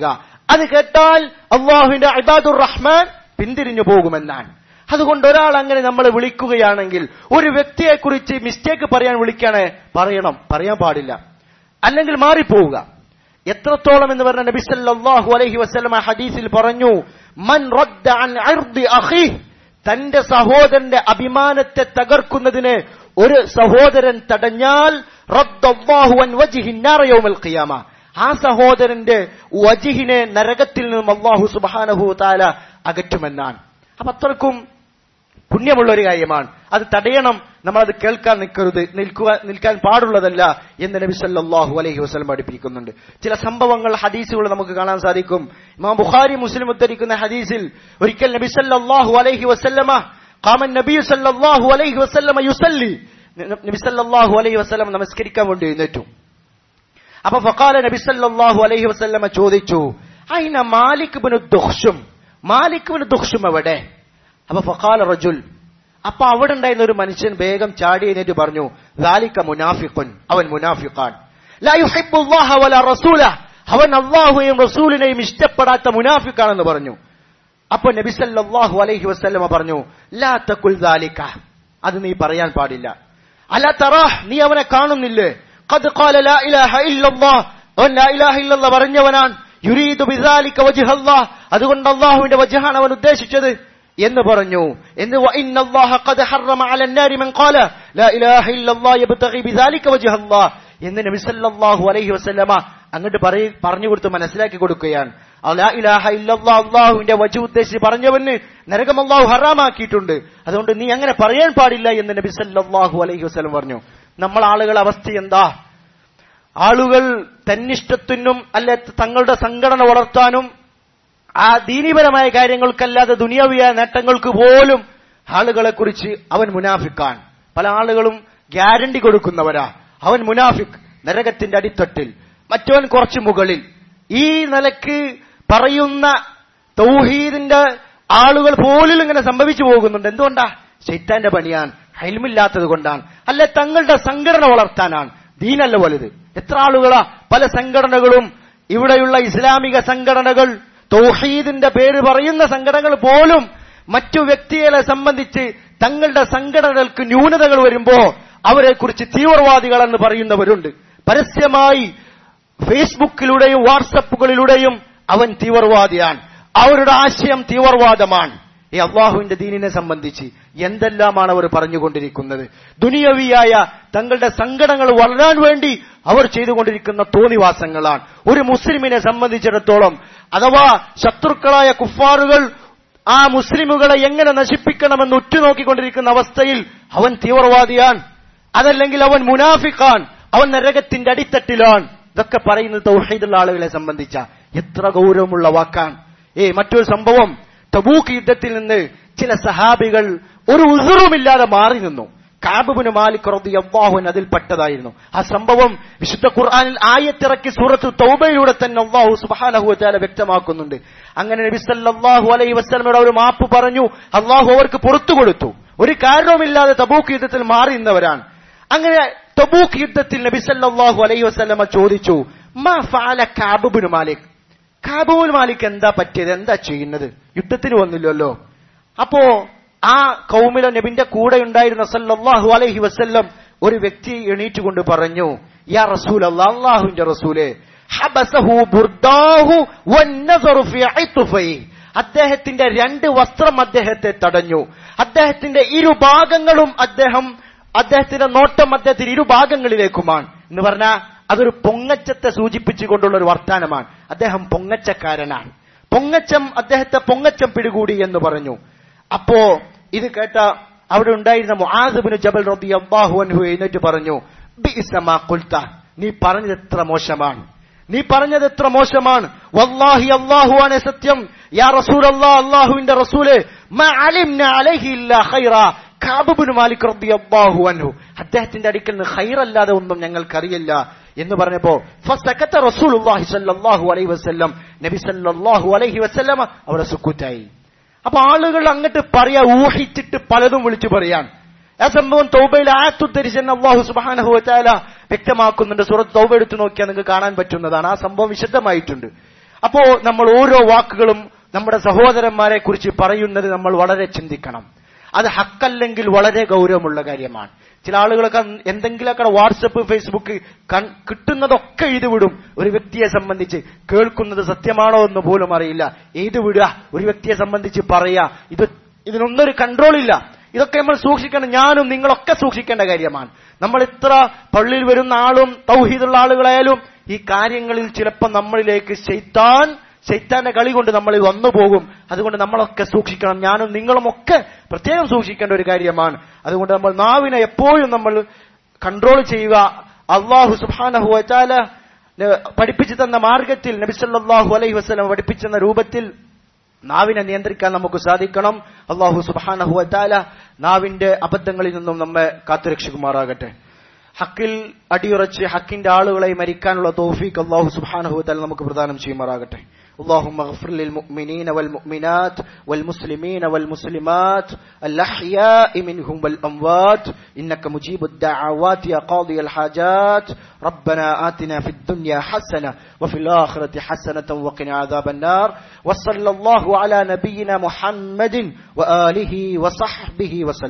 അത് കേട്ടാൽ അള്ളാഹുവിന്റെ അബാദുർ റഹ്മാൻ പിന്തിരിഞ്ഞു പോകുമെന്നാണ് അതുകൊണ്ട് ഒരാൾ അങ്ങനെ നമ്മൾ വിളിക്കുകയാണെങ്കിൽ ഒരു വ്യക്തിയെക്കുറിച്ച് മിസ്റ്റേക്ക് പറയാൻ വിളിക്കാണ് പറയണം പറയാൻ പാടില്ല അല്ലെങ്കിൽ മാറിപ്പോവുക എത്രത്തോളം എന്ന് പറഞ്ഞ നബി സല്ലല്ലാഹു അലൈഹി വസല്ലമ ഹദീസിൽ പറഞ്ഞു മൻ റദ്ദ അൻ അർദി അഖീഹ് തന്റെ സഹോദരന്റെ അഭിമാനത്തെ തകർക്കുന്നതിന് ഒരു സഹോദരൻ തടഞ്ഞാൽ റദ്ദല്ലാഹു അൻ വജ്ഹിൻ നാറ യൗമൽ ഖിയാമ ആ സഹോദരന്റെ വജിഹിനെ നരകത്തിൽ നിന്നും അള്ളാഹു സുബ്ഹാനഹു തആല അകറ്റുമെന്നാണ് അപ്പൊ അത്രക്കും പുണ്യമുള്ള ഒരു കാര്യമാണ് അത് തടയണം നമ്മൾ അത് കേൾക്കാൻ നിൽക്കരുത് നിൽക്കുക നിൽക്കാൻ പാടുള്ളതല്ല എന്ന് നബി സല്ലല്ലാഹു അലൈഹി വസല്ലം പഠിപ്പിക്കുന്നുണ്ട് ചില സംഭവങ്ങൾ ഹദീസുകൾ നമുക്ക് കാണാൻ സാധിക്കും ഇമാം ബുഖാരി മുസ്ലിം ഉദ്ധരിക്കുന്ന ഹദീസിൽ ഒരിക്കൽ നബി സല്ലല്ലാഹു അലൈഹി വസല്ലമ കാമൻ നബി സല്ലല്ലാഹു അലൈഹി വസല്ലമ യുസല്ലി നബി സല്ലല്ലാഹു അലൈഹി വസല്ലം നമസ്കരിക്കാൻ വേണ്ടി എഴുന്നേറ്റു അപ്പൊ ഫഖാല നബി സല്ലല്ലാഹു അലൈഹി വസല്ലമ ചോദിച്ചു അയിന മാലിക് ബിനു ദുഖ്ഷും മാലിക് ബിനു ദുഖ്ഷും എവിടെ അപ്പൊ ഫഖാല റജുൽ അപ്പൊ അവിടെ ഉണ്ടായിരുന്ന ഒരു മനുഷ്യൻ വേഗം ചാടി എഴുന്നേറ്റ് പറഞ്ഞു ലാലിക്ക മുനാഫിഖുൻ അവൻ മുനാഫിഖാൻ ലാ യുഹിബ്ബുല്ലാഹ വലാ റസൂല അവൻ അള്ളാഹുയെയും റസൂലിനെയും ഇഷ്ടപ്പെടാത്ത മുനാഫിക്കാണെന്ന് പറഞ്ഞു അപ്പൊ നബി സല്ലല്ലാഹു അലൈഹി വസല്ലമ പറഞ്ഞു ലാ തകുൽ ദാലിക അത് നീ പറയാൻ പാടില്ല അല തറാഹ് നീ അവനെ കാണുന്നില്ലേ ഖദ് ഖാല ലാ ഇലാഹ ഇല്ലല്ലാഹ് അവൻ ലാ ഇലാഹ ഇല്ലല്ലാഹ് പറഞ്ഞവനാണ് യുരീദു ബിദാലിക വജ്ഹല്ലാഹ് അതുകൊണ്ട് അള്ളാഹുവിന്റെ വജ്ഹാണ് അവൻ ഉദ്ദേശിച്ചത് എന്ന് പറഞ്ഞു എന്ന് വഇന്നല്ലാഹ ഖദ് ഹറമ അല النار من قال لا اله الا الله يبتغي بذلك وجه الله എന്ന് നബി സല്ലല്ലാഹു അലൈഹി വസല്ലമ അങ്ങോട്ട് പറയ- പറഞ്ഞു കൊടുത്ത് മനസ്സിലാക്കി കൊടുക്കുകയാണ് ലാ ഇലാഹ ഇല്ലല്ലാ അള്ളാഹുവിന്റെ വജു ഉദ്ദേശിച്ച് പറഞ്ഞവന് നരകം അള്ളാഹു ഹറാമാക്കിയിട്ടുണ്ട് അതുകൊണ്ട് നീ അങ്ങനെ പറയാൻ പാടില്ല എന്ന് നബി സല്ലല്ലാഹു അലൈഹി വസല്ലം പറഞ്ഞു നമ്മൾ ആളുകളുടെ അവസ്ഥ എന്താ ആളുകൾ തന്നിഷ്ടത്തിനും അല്ലെ തങ്ങളുടെ സംഘടന വളർത്താനും ആ ദീനീപരമായ കാര്യങ്ങൾക്കല്ലാതെ ദുനിയാവിയായ നേട്ടങ്ങൾക്ക് പോലും ആളുകളെ കുറിച്ച് അവൻ മുനാഫിക്കാൻ പല ആളുകളും ഗ്യാരണ്ടി കൊടുക്കുന്നവരാ അവൻ മുനാഫിക് നരകത്തിന്റെ അടിത്തട്ടിൽ മറ്റവൻ കുറച്ച് മുകളിൽ ഈ നിലക്ക് പറയുന്ന തൗഹീദിന്റെ ആളുകൾ പോലും ഇങ്ങനെ സംഭവിച്ചു പോകുന്നുണ്ട് എന്തുകൊണ്ടാ ശൈത്താന്റെ പണിയാണ് ഹൈൽമില്ലാത്തത് കൊണ്ടാണ് അല്ലെ തങ്ങളുടെ സംഘടന വളർത്താനാണ് ദീനല്ല വലുത് എത്ര ആളുകളാ പല സംഘടനകളും ഇവിടെയുള്ള ഇസ്ലാമിക സംഘടനകൾ തൗഹീദിന്റെ പേര് പറയുന്ന സംഘടനകൾ പോലും മറ്റു വ്യക്തികളെ സംബന്ധിച്ച് തങ്ങളുടെ സംഘടനകൾക്ക് ന്യൂനതകൾ വരുമ്പോ അവരെ കുറിച്ച് തീവ്രവാദികളെന്ന് പറയുന്നവരുണ്ട് പരസ്യമായി ഫേസ്ബുക്കിലൂടെയും വാട്സപ്പുകളിലൂടെയും അവൻ തീവ്രവാദിയാണ് അവരുടെ ആശയം തീവ്രവാദമാണ് ഈ അള്ളാഹുവിന്റെ ദീനിനെ സംബന്ധിച്ച് എന്തെല്ലാമാണ് അവർ പറഞ്ഞുകൊണ്ടിരിക്കുന്നത് ദുനിയവിയായ തങ്ങളുടെ സങ്കടങ്ങൾ വളരാൻ വേണ്ടി അവർ ചെയ്തുകൊണ്ടിരിക്കുന്ന തോന്നിവാസങ്ങളാണ് ഒരു മുസ്ലിമിനെ സംബന്ധിച്ചിടത്തോളം അഥവാ ശത്രുക്കളായ കുഫാറുകൾ ആ മുസ്ലിമുകളെ എങ്ങനെ നശിപ്പിക്കണമെന്ന് ഉറ്റുനോക്കിക്കൊണ്ടിരിക്കുന്ന അവസ്ഥയിൽ അവൻ തീവ്രവാദിയാണ് അതല്ലെങ്കിൽ അവൻ മുനാഫിഖാൻ അവൻ നരകത്തിന്റെ അടിത്തട്ടിലാണ് ഇതൊക്കെ പറയുന്നത് തൗഹീദുള്ള ആളുകളെ സംബന്ധിച്ച എത്ര ഗൗരവമുള്ള വാക്കാണ് ഏ മറ്റൊരു സംഭവം തബൂക്ക് യുദ്ധത്തിൽ നിന്ന് ചില സഹാബികൾ ഒരു ഉസുറുമില്ലാതെ മാറി നിന്നു കാബുബിന് മാലിക് റളിയല്ലാഹുൻ അതിൽ പെട്ടതായിരുന്നു ആ സംഭവം വിശുദ്ധ ഖുർആനിൽ ആയത്തിറക്കി സൂറത്ത് തൗബയിലൂടെ തന്നെ അള്ളാഹു സുബ്ഹാനഹു വതആല വ്യക്തമാക്കുന്നുണ്ട് അങ്ങനെ നബി സല്ലല്ലാഹു അലൈഹി വസല്ലമയുടെ ഒരു മാപ്പ് പറഞ്ഞു അള്ളാഹു അവർക്ക് പുറത്തു കൊടുത്തു ഒരു കാരണവുമില്ലാതെ തബൂക്ക് യുദ്ധത്തിൽ മാറി നിന്നവരാണ് അങ്ങനെ തബൂക്ക് യുദ്ധത്തിൽ നബി സല്ലല്ലാഹു അലൈഹി വസല്ലമ ചോദിച്ചു മാ ഫഅല കാബുബിന് മാലിക് കാബുൽ മാലിക് എന്താ പറ്റിയത് എന്താ ചെയ്യുന്നത് യുദ്ധത്തിന് വന്നില്ലല്ലോ അപ്പോ ആ കൗമിലെ നബിന്റെ കൂടെ ഉണ്ടായിരുന്ന സല്ലല്ലാഹു അലൈഹി വസല്ലം ഒരു വ്യക്തി എണീറ്റുകൊണ്ട് പറഞ്ഞു യാ റസൂൽ അള്ളാഹുവിന്റെ റസൂലെ ഹബസഹു ബുർദാഹു വന്നസറു ഫി ഇത്ഫൈ അദ്ദേഹത്തിന്റെ രണ്ട് വസ്ത്രം അദ്ദേഹത്തെ തടഞ്ഞു അദ്ദേഹത്തിന്റെ ഇരുഭാഗങ്ങളും അദ്ദേഹം അദ്ദേഹത്തിന്റെ നോട്ടം അദ്ദേഹത്തിന്റെ ഇരുഭാഗങ്ങളിലേക്കുമാണ് എന്ന് പറഞ്ഞാൽ അതൊരു പൊങ്ങച്ചത്തെ സൂചിപ്പിച്ചുകൊണ്ടുള്ള ഒരു വർത്താനമാണ് അദ്ദേഹം പൊങ്ങച്ചക്കാരനാണ് പൊങ്ങച്ചം അദ്ദേഹത്തെ പൊങ്ങച്ചം പിടികൂടി എന്ന് പറഞ്ഞു അപ്പോ ഇത് കേട്ട അവിടെ ഉണ്ടായിരുന്ന മുആസിബിന് ജബൽ റബി അള്ളാഹു അൻഹു എഴുന്നേറ്റ് പറഞ്ഞു ബിഇസമാ ഖുൽത നീ പറഞ്ഞത് എത്ര മോശമാണ് നീ പറഞ്ഞത് എത്ര മോശമാണ് വല്ലാഹി അള്ളാഹുവാണ് സത്യം യാ റസൂൽ അല്ലാ അള്ളാഹുവിന്റെ റസൂല് മാ അലിംന അലൈഹി ഇല്ലാ ഖൈറ കാബുബിന് മാലിക് റബ്ബി അള്ളാഹു അൻഹു അദ്ദേഹത്തിന്റെ അടുക്കൽ നിന്ന് ഖൈറല്ലാതെ ഒന്നും ഞങ്ങൾക്കറിയില്ല എന്ന് പറഞ്ഞപ്പോ ഫസക്കത്ത റസൂലുള്ളാഹി സ്വല്ലല്ലാഹു അലൈഹി വസല്ലം നബി സല്ലല്ലാഹു അലൈഹി വസല്ലമ അവിടെ സുക്കൂറ്റായി അപ്പൊ ആളുകൾ അങ്ങോട്ട് പറയാ ഊഹിച്ചിട്ട് പലതും വിളിച്ചു പറയാൻ ആ സംഭവം തൗബയിൽ ആത്തുദ്ധരിച്ചെന്ന് അള്ളാഹു സുബാനഹു വച്ചാല വ്യക്തമാക്കുന്നുണ്ട് സൂറത്ത് തൗബ എടുത്തു നോക്കിയാൽ നിങ്ങൾക്ക് കാണാൻ പറ്റുന്നതാണ് ആ സംഭവം വിശദമായിട്ടുണ്ട് അപ്പോ നമ്മൾ ഓരോ വാക്കുകളും നമ്മുടെ സഹോദരന്മാരെ കുറിച്ച് പറയുന്നത് നമ്മൾ വളരെ ചിന്തിക്കണം അത് ഹക്കല്ലെങ്കിൽ വളരെ ഗൗരവമുള്ള കാര്യമാണ് ചില ആളുകളൊക്കെ എന്തെങ്കിലുമൊക്കെ വാട്സപ്പ് ഫേസ്ബുക്ക് കൺ- കിട്ടുന്നതൊക്കെ എഴുതി വിടും ഒരു വ്യക്തിയെ സംബന്ധിച്ച് കേൾക്കുന്നത് സത്യമാണോ എന്ന് പോലും അറിയില്ല എഴുതി വിടുക ഒരു വ്യക്തിയെ സംബന്ധിച്ച് പറയാ ഇത് ഇതിനൊന്നും ഒരു കൺട്രോൾ ഇല്ല ഇതൊക്കെ നമ്മൾ സൂക്ഷിക്കണം ഞാനും നിങ്ങളൊക്കെ സൂക്ഷിക്കേണ്ട കാര്യമാണ് നമ്മൾ ഇത്ര പള്ളിയിൽ വരുന്ന ആളും തൗഹീദുള്ള ആളുകളായാലും ഈ കാര്യങ്ങളിൽ ചിലപ്പോൾ നമ്മളിലേക്ക് ശൈത്താൻ ശൈത്താന്റെ കളി കൊണ്ട് നമ്മൾ വന്നു പോകും അതുകൊണ്ട് നമ്മളൊക്കെ സൂക്ഷിക്കണം ഞാനും നിങ്ങളും ഒക്കെ പ്രത്യേകം സൂക്ഷിക്കേണ്ട ഒരു കാര്യമാണ് അതുകൊണ്ട് നമ്മൾ നാവിനെ എപ്പോഴും നമ്മൾ കൺട്രോൾ ചെയ്യുക അള്ളാഹു സുബാനഹു വച്ചാല പഠിപ്പിച്ചു തന്ന മാർഗത്തിൽ നബിസല്ലാഹു അലൈഹി വസ്ലം പഠിപ്പിച്ചെന്ന രൂപത്തിൽ നാവിനെ നിയന്ത്രിക്കാൻ നമുക്ക് സാധിക്കണം അള്ളാഹു സുബാനഹു വച്ചാല നാവിന്റെ അബദ്ധങ്ങളിൽ നിന്നും നമ്മെ കാത്തുരക്ഷിക്കുമാറാകട്ടെ ഹക്കിൽ അടിയുറച്ച് ഹക്കിന്റെ ആളുകളെ മരിക്കാനുള്ള തോഫീക്ക് അള്ളാഹു സുബാനഹു വത്താല നമുക്ക് പ്രദാനം ചെയ്യുമാറാകട്ടെ اللهم اغفر للمؤمنين والمؤمنات والمسلمين والمسلمات الأحياء منهم والأموات إنك مجيب الدعوات يا قاضي الحاجات ربنا آتنا في الدنيا حسنة وفي الآخرة حسنة وقنا عذاب النار وصلى الله على نبينا محمد وآله وصحبه وسلم